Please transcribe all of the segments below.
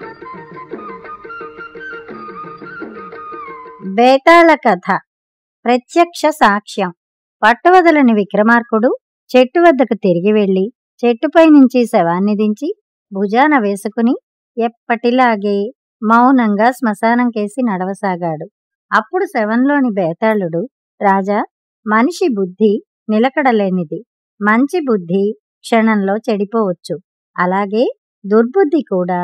బేతాళ కథ ప్రత్యక్ష సాక్ష్యం పట్టువదలని విక్రమార్కుడు చెట్టు వద్దకు తిరిగి వెళ్లి చెట్టుపై నుంచి శవాన్ని దించి భుజాన వేసుకుని ఎప్పటిలాగే మౌనంగా శ్మశానం కేసి నడవసాగాడు అప్పుడు శవంలోని బేతాళుడు రాజా మనిషి బుద్ధి నిలకడలేనిది మంచి బుద్ధి క్షణంలో చెడిపోవచ్చు అలాగే దుర్బుద్ధి కూడా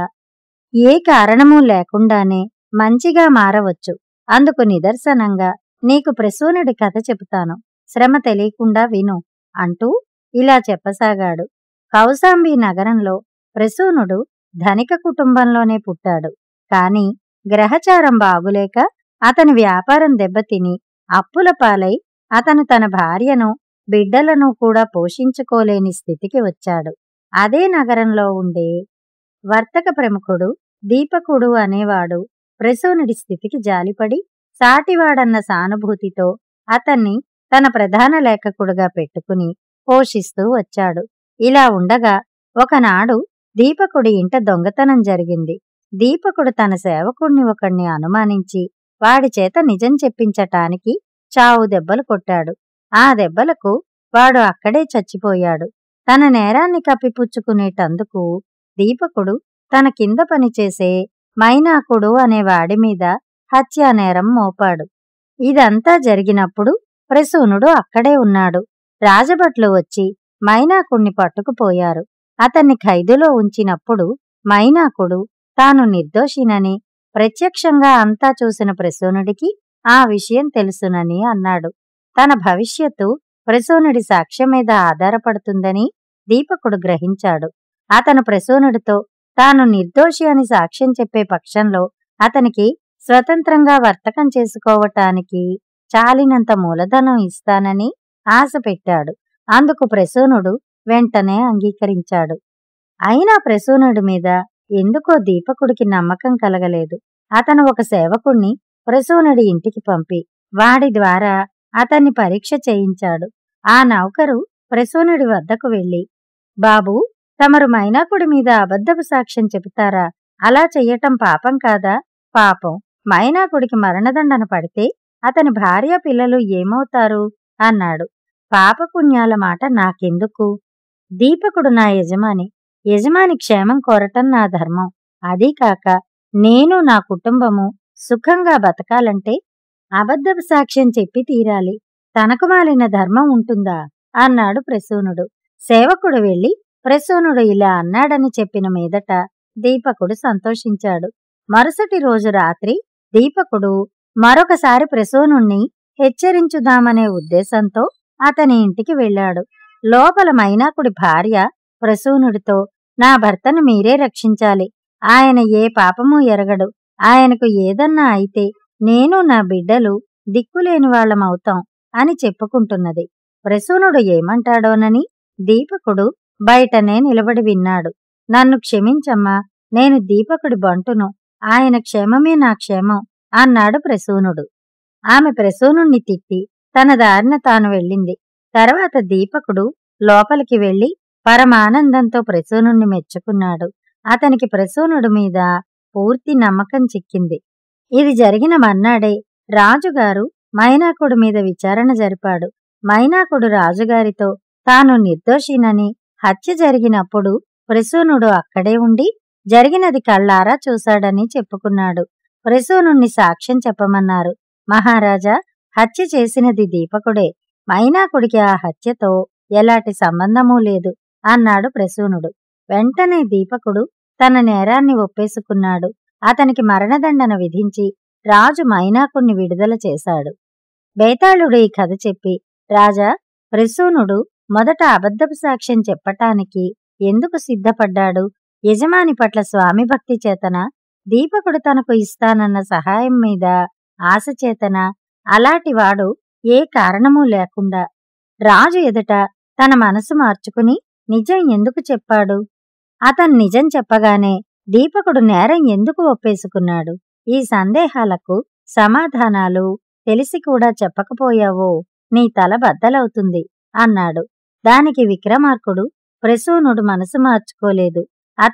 ఏ కారణమూ లేకుండానే మంచిగా మారవచ్చు అందుకు నిదర్శనంగా నీకు ప్రసూనుడి కథ చెబుతాను శ్రమ తెలియకుండా విను అంటూ ఇలా చెప్పసాగాడు కౌశాంబి నగరంలో ప్రసూనుడు ధనిక కుటుంబంలోనే పుట్టాడు కాని గ్రహచారం బాగులేక అతని వ్యాపారం దెబ్బతిని అప్పుల పాలై అతను తన భార్యను బిడ్డలను కూడా పోషించుకోలేని స్థితికి వచ్చాడు అదే నగరంలో ఉండే వర్తక ప్రముఖుడు దీపకుడు అనేవాడు ప్రసూనుడి స్థితికి జాలిపడి సాటివాడన్న సానుభూతితో అతన్ని తన ప్రధాన లేఖకుడుగా పెట్టుకుని పోషిస్తూ వచ్చాడు ఇలా ఉండగా ఒకనాడు దీపకుడి ఇంట దొంగతనం జరిగింది దీపకుడు తన సేవకుణ్ణి ఒకణ్ణి అనుమానించి వాడి చేత నిజం చెప్పించటానికి చావు దెబ్బలు కొట్టాడు ఆ దెబ్బలకు వాడు అక్కడే చచ్చిపోయాడు తన నేరాన్ని కప్పిపుచ్చుకునేటందుకు దీపకుడు తన కింద పనిచేసే మైనాకుడు అనే వాడి మీద హత్యానేరం మోపాడు ఇదంతా జరిగినప్పుడు ప్రసూనుడు అక్కడే ఉన్నాడు రాజభట్లు వచ్చి మైనాకుణ్ణి పట్టుకుపోయారు అతన్ని ఖైదులో ఉంచినప్పుడు మైనాకుడు తాను నిర్దోషినని ప్రత్యక్షంగా అంతా చూసిన ప్రసూనుడికి ఆ విషయం తెలుసునని అన్నాడు తన భవిష్యత్తు ప్రసూనుడి సాక్ష్యం మీద ఆధారపడుతుందని దీపకుడు గ్రహించాడు అతను ప్రసూనుడితో తాను నిర్దోషి అని సాక్ష్యం చెప్పే పక్షంలో అతనికి స్వతంత్రంగా వర్తకం చేసుకోవటానికి చాలినంత మూలధనం ఇస్తానని ఆశ పెట్టాడు అందుకు ప్రసూనుడు వెంటనే అంగీకరించాడు అయినా ప్రసూనుడి మీద ఎందుకో దీపకుడికి నమ్మకం కలగలేదు అతను ఒక సేవకుణ్ణి ప్రసూనుడి ఇంటికి పంపి వాడి ద్వారా అతన్ని పరీక్ష చేయించాడు ఆ నౌకరు ప్రసూనుడి వద్దకు వెళ్లి బాబూ తమరు మైనాకుడి మీద అబద్ధపు సాక్ష్యం చెబుతారా అలా చెయ్యటం పాపం కాదా పాపం మైనాకుడికి మరణదండన పడితే అతని భార్య పిల్లలు ఏమవుతారు అన్నాడు పాపపుణ్యాల మాట నాకెందుకు దీపకుడు నా యజమాని యజమాని క్షేమం కోరటం నా ధర్మం అదీ కాక నేను నా కుటుంబము సుఖంగా బతకాలంటే అబద్ధపు సాక్ష్యం చెప్పి తీరాలి తనకు మాలిన ధర్మం ఉంటుందా అన్నాడు ప్రసూనుడు సేవకుడు వెళ్లి ప్రసూనుడు ఇలా అన్నాడని చెప్పిన మీదట దీపకుడు సంతోషించాడు మరుసటి రోజు రాత్రి దీపకుడు మరొకసారి ప్రసూనుణ్ణి హెచ్చరించుదామనే ఉద్దేశంతో అతని ఇంటికి వెళ్ళాడు లోపల మైనాకుడి భార్య ప్రసూనుడితో నా భర్తను మీరే రక్షించాలి ఆయన ఏ పాపమూ ఎరగడు ఆయనకు ఏదన్నా అయితే నేను నా బిడ్డలు దిక్కులేని వాళ్ళమవుతాం అని చెప్పుకుంటున్నది ప్రసూనుడు ఏమంటాడోనని దీపకుడు బయటనే నిలబడి విన్నాడు నన్ను క్షమించమ్మా నేను దీపకుడి బంటును ఆయన క్షేమమే నా క్షేమం అన్నాడు ప్రసూనుడు ఆమె ప్రసూనుణ్ణి తిట్టి తన దారిన తాను వెళ్ళింది తర్వాత దీపకుడు లోపలికి వెళ్లి పరమానందంతో ప్రసూనుణ్ణి మెచ్చుకున్నాడు అతనికి ప్రసూనుడి మీద పూర్తి నమ్మకం చిక్కింది ఇది జరిగిన మన్నాడే రాజుగారు మైనాకుడి మీద విచారణ జరిపాడు మైనాకుడు రాజుగారితో తాను నిర్దోషినని హత్య జరిగినప్పుడు ప్రసూనుడు అక్కడే ఉండి జరిగినది కళ్ళారా చూశాడని చెప్పుకున్నాడు ప్రసూనుణ్ణి సాక్ష్యం చెప్పమన్నారు మహారాజా హత్య చేసినది దీపకుడే మైనాకుడికి ఆ హత్యతో ఎలాంటి సంబంధమూ లేదు అన్నాడు ప్రసూనుడు వెంటనే దీపకుడు తన నేరాన్ని ఒప్పేసుకున్నాడు అతనికి మరణదండన విధించి రాజు మైనాకుణ్ణి విడుదల చేశాడు బేతాళుడు ఈ కథ చెప్పి రాజా ప్రసూనుడు మొదట అబద్ధపు సాక్ష్యం చెప్పటానికి ఎందుకు సిద్ధపడ్డాడు యజమాని పట్ల స్వామి భక్తి చేతన దీపకుడు తనకు ఇస్తానన్న సహాయం మీద ఆశ చేతన అలాంటివాడు ఏ కారణమూ లేకుండా రాజు ఎదుట తన మనసు మార్చుకుని నిజం ఎందుకు చెప్పాడు అతను నిజం చెప్పగానే దీపకుడు నేరం ఎందుకు ఒప్పేసుకున్నాడు ఈ సందేహాలకు సమాధానాలు తెలిసి కూడా చెప్పకపోయావో నీ తల బద్దలవుతుంది అన్నాడు దానికి విక్రమార్కుడు ప్రసూనుడు మనసు మార్చుకోలేదు అతను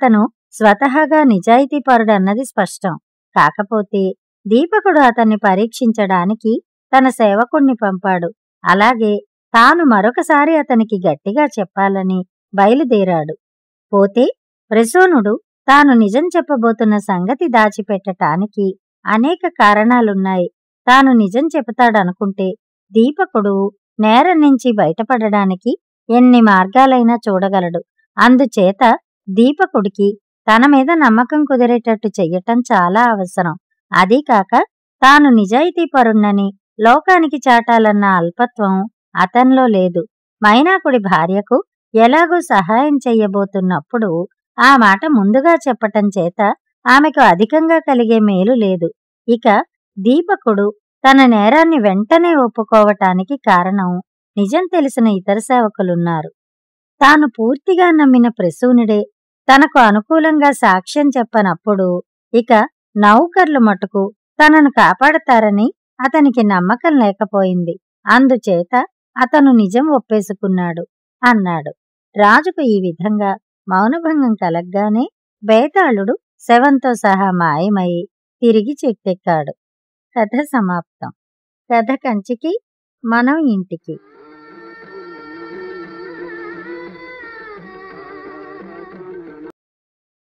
స్వతహాగా నిజాయితీపరుడన్నది స్పష్టం కాకపోతే దీపకుడు అతన్ని పరీక్షించడానికి తన సేవకుణ్ణి పంపాడు అలాగే తాను మరొకసారి అతనికి గట్టిగా చెప్పాలని బయలుదేరాడు పోతే ప్రసూనుడు తాను నిజం చెప్పబోతున్న సంగతి దాచిపెట్టటానికి అనేక కారణాలున్నాయి తాను నిజం చెబుతాడనుకుంటే దీపకుడు నేరం నుంచి బయటపడడానికి ఎన్ని మార్గాలైనా చూడగలడు అందుచేత దీపకుడికి తన మీద నమ్మకం కుదిరేటట్టు చెయ్యటం చాలా అవసరం అదీ కాక తాను నిజాయితీపరుణ్ణని లోకానికి చాటాలన్న అల్పత్వం అతనిలో లేదు మైనాకుడి భార్యకు ఎలాగూ సహాయం చెయ్యబోతున్నప్పుడు ఆ మాట ముందుగా చెప్పటం చేత ఆమెకు అధికంగా కలిగే మేలు లేదు ఇక దీపకుడు తన నేరాన్ని వెంటనే ఒప్పుకోవటానికి కారణం నిజం తెలిసిన ఇతర సేవకులున్నారు తాను పూర్తిగా నమ్మిన ప్రసూనుడే తనకు అనుకూలంగా సాక్ష్యం చెప్పనప్పుడు ఇక నౌకర్లు మటుకు తనను కాపాడతారని అతనికి నమ్మకం లేకపోయింది అందుచేత అతను నిజం ఒప్పేసుకున్నాడు అన్నాడు రాజుకు ఈ విధంగా మౌనభంగం కలగ్గానే బేతాళుడు శవంతో సహా మాయమై తిరిగి చెట్టెక్కాడు కథ సమాప్తం కథ కంచికి మనం ఇంటికి